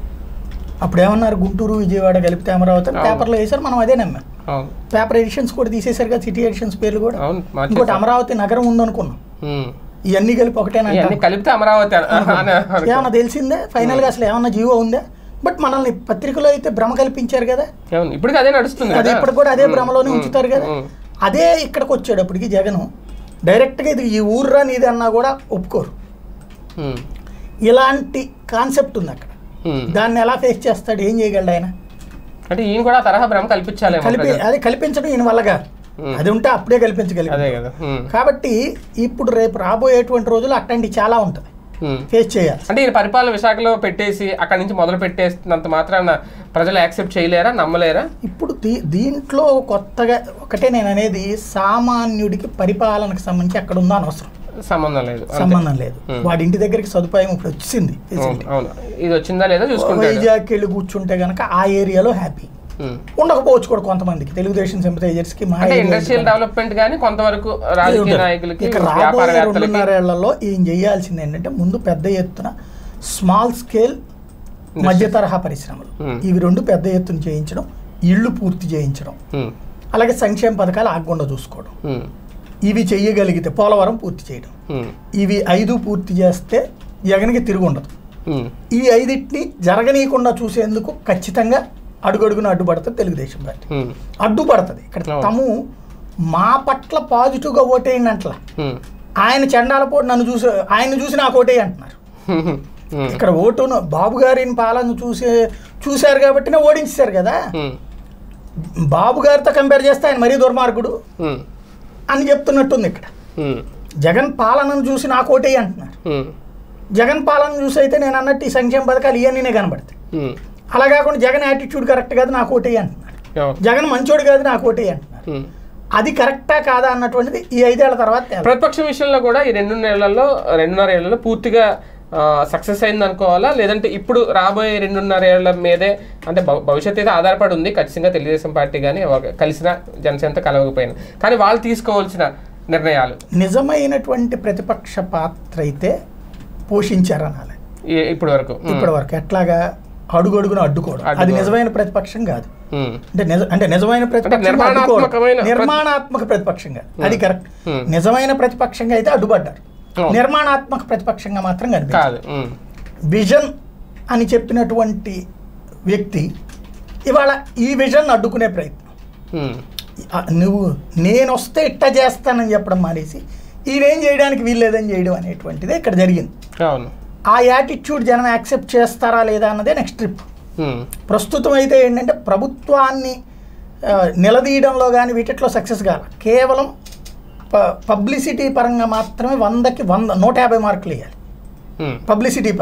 అప్పుడు ఏమన్నారు గుంటూరు విజయవాడ కలిపితే అమరావతి అని అవును. పేపర్లో వేశారు మనం అదే నమ్మాం అవును పేపర్ ఎడిషన్స్ కూడా తీసేశారు కదా సిటీ ఎడిషన్స్ పేర్లు కూడా అవును ఇంకోటి మార్చేసాం. అమరావతి నగరం ఉందనుకున్నాం ఉమ్. ఇవన్నీ కలిపి ఒకటేనంట ఇవన్నీ కలిపితే అమరావతి అన- అని అనుకో. ఏమన్నా తెలిసిందే ఫైనల్ గా అసలు ఏమన్నా జీవో ఉందా బట్ మనల్ని పత్రికలో అయితే భ్రమ కల్పించారు కదా అవును ఇప్పటికి అదే నడుస్తుంది అది కదా. ఇప్పుడు కూడా అదే ఉమ్. భ్రమలోనే ఉమ్. ఉంచుతారు కదా ఉమ్. అదే ఇక్కడికి వచ్చేటప్పటికి జగన్ డైరెక్ట్గా ఇది ఈ ఊర్రా నీది అన్నా కూడా ఒప్పుకోరు ఉమ్. ఇలాంటి కాన్సెప్ట్ ఉంది అక్కడ ఉమ్. దాన్ని ఎలా ఫేస్ చేస్తాడు ఏం చేయగలడు ఆయన అంటే ఈయన కూడా ఆ తరహా భ్రమ కల్పించాలేమో కలిపి ప్రజలు. అది కల్పించడం ఈయన వల్లగా ఉమ్. అది ఉంటే అప్పుడే అదే కల్పించగలిగారు కదా ఉమ్. కాబట్టి ఇప్పుడు రేపు రాబోయేటువంటి రోజులు అట్లాంటివి చాలా ఉంటుంది ఉమ్. ఫేస్ చేయాలి అంటే ఈయన పరిపాలన విశాఖలో పెట్టేసి అక్కడి నుంచి మొదలు పెట్టేసినంత మాత్రాన ప్రజలు యాక్సెప్ట్ చేయలేరా నమ్మలేరా ఇప్పుడు దీ దీంట్లో కొత్తగా ఒకటే నేను అనేది సామాన్యుడికి పరిపాలనకు సంబంధించి ఎక్కడ ఉందో అనవసరం సంబంధం లేదు అంతే. సంబంధం లేదు Hmm. వాడి ఇంటి దగ్గరికి సదుపాయం ఇప్పుడు వచ్చింది అవును ఫెసిలిటీ అవును ఇది వచ్చిందా లేదా చూసుకుంటాడు వైజాగ్ వెళ్ళి కూర్చుంటే గనక ఆ ఏరియాలో హ్యాపీ ఉమ్. ఉండకపోవచ్చు కూడా కొంతమందికి తెలుగుదేశం సింపథైజర్స్ కి మా అంటే area ఇండస్ట్రియల్ కనుక. డెవలప్మెంట్ కానీ కొంతవరకు రాజకీయ ఉంటుంది. నాయకులకి ఇక రాబోయే వ్యాపారవేత్తలకి రెండున్నరేళ్లలో ఏం చేయాల్సింది ఏంటంటే ముందు పెద్ద ఎత్తున స్మాల్ స్కేల్ మధ్య తరహా పరిశ్రమలు Hmm. ఇవి రెండు పెద్ద ఎత్తున చేయించడం ఇళ్ళు పూర్తి చేయించడం ఉమ్. అలాగే సంక్షేమ పథకాలు ఆగకుండా చూసుకోవడం ఉమ్. ఇవి చెయ్యగలిగితే పోలవరం పూర్తి చేయడం ఉమ్. ఇవి ఐదు పూర్తి చేస్తే జగన్కి తిరిగి ఉండదు ఉమ్. ఈ ఐదింటిని జరగనీయకుండా చూసేందుకు ఖచ్చితంగా అడుగడుగున అడ్డుపడుతుంది తెలుగుదేశం పార్టీ ఉమ్. అడ్డుపడుతుంది ఇక్కడ అవును. తము మా పట్ల పాజిటివ్గా ఓటేయండి అంటలా ఉమ్. ఆయన చండాల పోటీ నన్ను చూసి ఆయన చూసి నాకు ఓటేయి అంటున్నారు ఉమ్. ఉమ్. ఇక్కడ ఓటును బాబు గారిని పాలన చూసే చూశారు కాబట్టినే ఓడించారు కదా ఉమ్. బాబు గారితో కంపేర్ చేస్తే ఆయన మరీ దుర్మార్గుడు ఉమ్. అని చెప్తున్నట్టుంది ఇక్కడ ఉమ్. జగన్ పాలనను చూసి నాకు ఓటేయి అంటున్నారు ఉమ్. జగన్ పాలన చూసి అయితే నేను అన్నట్టు ఈ సంక్షేమ పథకాలు ఇవన్నీనే కనబడతాయి ఉమ్. అలా కాకుండా జగన్ యాటిట్యూడ్ కరెక్ట్ కాదు నాకు ఓటేయి అంటున్నారు అవును. జగన్ మంచోడు కాదు నాకు ఓటేయి అంటున్నారు ఉమ్. అది కరెక్టా కాదా అన్నటువంటిది ఈ ఐదేళ్ల తర్వాత తేలాలి. ప్రతిపక్షం విషయంలో కూడా ఈ రెండు నెలల్లో రెండున్నర ఏళ్లలో పూర్తిగా సక్సెస్ అయింది అనుకోవాలా లేదంటే ఇప్పుడు రాబోయే రెండున్నర ఏళ్ల మీదే అంటే భవ- భవిష్యత్తు అయితే ఆధారపడి ఉంది ఖచ్చితంగా తెలుగుదేశం పార్టీ కానీ కలిసిన జనసేనతో కలవకపోయినా కానీ వాళ్ళు తీసుకోవాల్సిన నిర్ణయాలు నిజమైనటువంటి ప్రతిపక్ష పాత్ర అయితే పోషించారనాలి ఈ- ఇప్పటి వరకు ఉమ్. ఇప్పటి వరకు ఎట్లాగా అడుగడుగున అడ్డుకోవడం అది అడ్డుకోవడం. నిజమైన ప్రతిపక్షం కాదు ఉమ్. అంటే నిజ అంటే నిజమైన ప్రతిపక్షం నిర్మాణాత్మకమైన ప్రతి- నిర్మాణాత్మక ప్రతిపక్షంగా అది కరెక్ట్ Hmm. నిజమైన ప్రతిపక్షంగా అయితే అడ్డుపడ్డారు అవును. నిర్మాణాత్మక ప్రతిపక్షంగా మాత్రం కనిపించారు కాదు ఉమ్. విజన్ అని చెప్పినటువంటి వ్యక్తి ఇవాళ ఈ విజన్ అడ్డుకునే ప్రయత్నం ఉమ్. ఆ, నువ్వు నేను వస్తే ఇట్టా చేస్తానని చెప్పడం మానేసి ఈయనేం చేయడానికి వీల్లేదని చేయడం అనేటువంటిదే ఇక్కడ జరిగింది అవును ఆ యాటిట్యూడ్ జనం యాక్సెప్ట్ చేస్తారా లేదా అన్నదే నెక్స్ట్ ట్రిప్ ఉమ్. ప్రస్తుతం అయితే ఏంటంటే ప్రభుత్వాన్ని ఆ, నిలదీయడంలో కానీ వీటిలో సక్సెస్ కాల కేవలం ప పబ్లిసిటీ పరంగా మాత్రమే వందకి వంద నూట యాభై మార్కులు వేయాలి ఉమ్. పబ్లిసిటీ పరంగా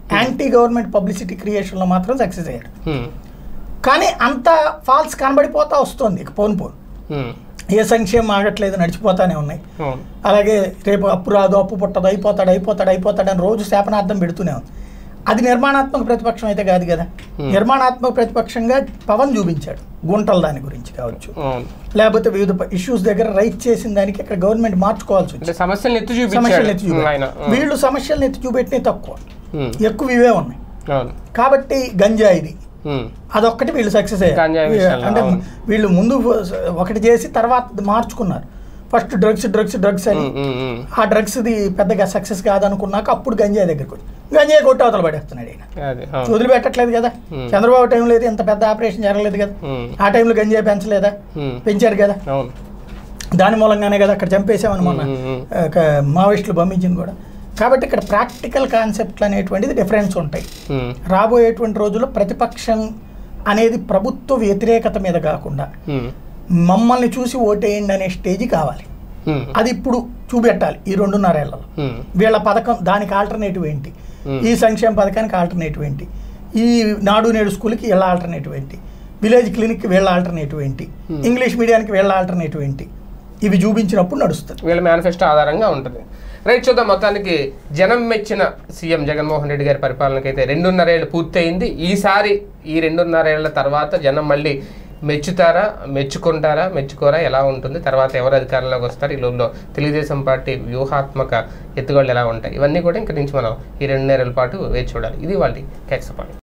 యాంటీ గవర్నమెంట్ పబ్లిసిటీ క్రియేషన్లో మాత్రం సక్సెస్ అయ్యాడు ఉమ్, కానీ అంత ఫాల్స్ కనబడిపోతా వస్తుంది ఇక పోను పోను ఉమ్, ఏ సంక్షేమం ఆగట్లేదు నడిచిపోతానే ఉన్నాయి అవును అలాగే రేపు అప్పు రాదు అప్పు పుట్టదు అయిపోతాడు అయిపోతాడు అయిపోతాడు అని రోజు శాపనార్థం పెడుతూనే ఉంది అది నిర్మాణాత్మక ప్రతిపక్షం అయితే కాదు కదా Hmm. నిర్మాణాత్మక ప్రతిపక్షంగా పవన్ చూపించాడు గుంటల దాని గురించి కావచ్చు అవును లేకపోతే వివిధ ఇష్యూస్ దగ్గర రైట్ చేసిన దానికి ఇక్కడ గవర్నమెంట్ మార్చుకోవాల్సి అంటే వచ్చింది సమస్యలను ఎత్తి సమస్యలు ఎత్తి చూపించాడు ఆయన చూపెట్టి వీళ్ళు సమస్యలను ఎత్తి చూపెట్టినవి తక్కువ ఉమ్, ఎక్కువ ఇవే ఉన్నాయి అవును కాబట్టి గంజాయిది ఉమ్, అదొక్కటి వీళ్ళు సక్సెస్ గంజాయి అయ్యారు విషయంలో, అంటే అవును. వీళ్ళు ముందు ఒకటి చేసి తర్వాత మార్చుకున్నారు ఫస్ట్ డ్రగ్స్ డ్రగ్స్ డ్రగ్స్ అని ఉమ్, ఉమ్, ఉమ్. ఆ డ్రగ్స్ది పెద్దగా సక్సెస్ కాదనుకున్నాక అప్పుడు గంజాయి దగ్గరికి వచ్చి గంజాయి కొట్టి అవతల పడేస్తున్నాడు ఈయన అది అవును వదిలిపెట్టట్లేదు కదా Hmm. చంద్రబాబు టైంలో అయితే ఇంత పెద్ద ఆపరేషన్ జరగలేదు కదా ఉమ్, ఆ టైంలో గంజాయి పెంచలేదా ఉమ్, పెంచారు కదా అవును దాని మూలంగానే కదా అక్కడ చంపేసామని మొన్న ఉమ్, ఉమ్, ఆ, క- మావోయిస్టులు పంపించింది కూడా కాబట్టి ఇక్కడ ప్రాక్టికల్ కాన్సెప్ట్లు అనేటువంటిది డిఫరెన్స్ ఉంటాయి ఉమ్, రాబోయేటువంటి రోజుల్లో ప్రతిపక్షం అనేది ప్రభుత్వ వ్యతిరేకత మీద కాకుండా ఉమ్, మమ్మల్ని చూసి ఓటేయండి అనే స్టేజ్ కావాలి ఉమ్, అది ఇప్పుడు చూపెట్టాలి ఈ రెండున్నరేళ్లలో ఉమ్, వీళ్ళ పథకం దానికి ఆల్టర్నేటివ్ ఏంటి Hmm. ఈ సంక్షేమ పథకానికి ఆల్టర్నేటివ్ ఏంటి ఈ నాడు నేడు స్కూల్కి వీళ్ళ ఆల్టర్నేటివ్ ఏంటి విలేజ్ క్లినిక్కి వీళ్ళ ఆల్టర్నేటివ్ ఏంటి Hmm. ఇంగ్లీష్ మీడియానికి వీళ్ళ ఆల్టర్నేటివ్ ఏంటి ఇవి చూపించినప్పుడు నడుస్తుంది వీళ్ళ మేనిఫెస్టో ఆధారంగా ఉంటుంది రైట్ చూద్దాం మొత్తానికి జనం మెచ్చిన సీఎం జగన్మోహన్ రెడ్డి గారి పరిపాలనకైతే రెండున్నరేళ్ళు పూర్తయింది ఈసారి ఈ రెండున్నరేళ్ల తర్వాత జనం మళ్ళీ మెచ్చుతారా మెచ్చుకుంటారా మెచ్చుకోరా ఎలా ఉంటుంది తర్వాత ఎవరు అధికారంలోకి వస్తారు ఈ లోపల తెలుగుదేశం పార్టీ వ్యూహాత్మక ఎత్తుగడలు ఎలా ఉంటాయి ఇవన్నీ కూడా ఇంక నుంచి మనం ఈ రెండున్నరేళ్ల పాటు వేచి చూడాలి ఇది వాళ్ళ కేక్సపాటి